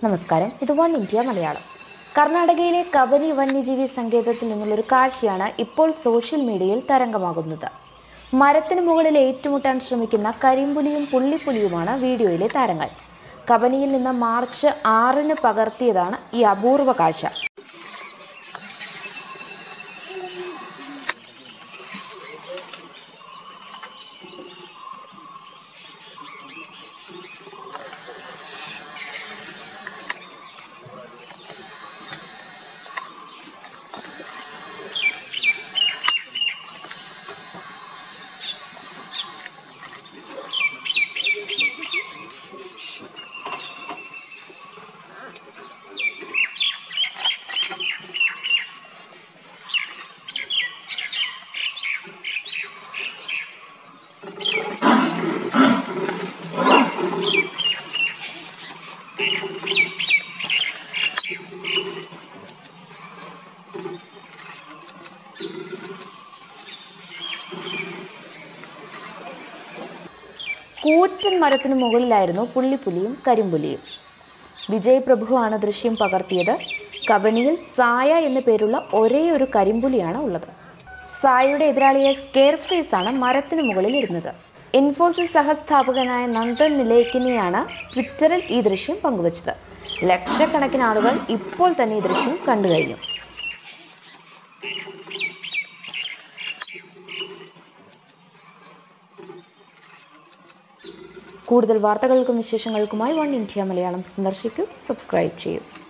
നമസ്കാരം ഇത് one India Malayalam കർണാടകയിലെ കബനി വന്യജീവി സങ്കേതത്തിൽ നിന്നുള്ളൊരു കാഴ്ചയാണ് ഇപ്പോൾ സോഷ്യൽ മീഡിയയിൽ തരംഗമാകുന്നത് മരത്തിന് മുകളിൽ ഏറ്റുമുട്ടാൻ ശ്രമിക്കുന്ന കരിമ്പുലിയും പുള്ളിപ്പുലിയുമാണ് വീഡിയോയിലെ താരങ്ങൾ കബനിയിൽ നിന്ന് മാർച്ച് ആറിന് പകർത്തിയതാണ് ഈ അപൂർവ കാഴ്ച കൂറ്റൻ മരത്തിന് മുകളിലായിരുന്നു പുള്ളിപ്പുലിയും കരിമ്പുലിയും വിജയ് പ്രഭുവാണ് ദൃശ്യം പകർത്തിയത് കബനിയിൽ സായ എന്നു പേരുള്ള ഒരേ ഒരു കരിമ്പുലിയാണ് ഉള്ളത് സായയുടെ എതിരാളിയെ സ്കെയർ ഫേസ് ആണ് മരത്തിന് മുകളിൽ ഇരുന്നത് ഇൻഫോസിസ് സഹസ്ഥാപകനായ നന്ദൻ നിലേക്കിനെയാണ് ട്വിറ്ററിൽ ഈ ദൃശ്യം പങ്കുവച്ചത് ലക്ഷക്കണക്കിന് ആളുകൾ ഇപ്പോൾ തന്നെ ഈ ദൃശ്യം കണ്ടു കഴിഞ്ഞു കൂടുതൽ വാർത്തകൾക്കും വിശേഷങ്ങൾക്കുമായി വൺ ഇന്ത്യ മലയാളം സന്ദർശിക്കൂ സബ്സ്ക്രൈബ് ചെയ്യൂ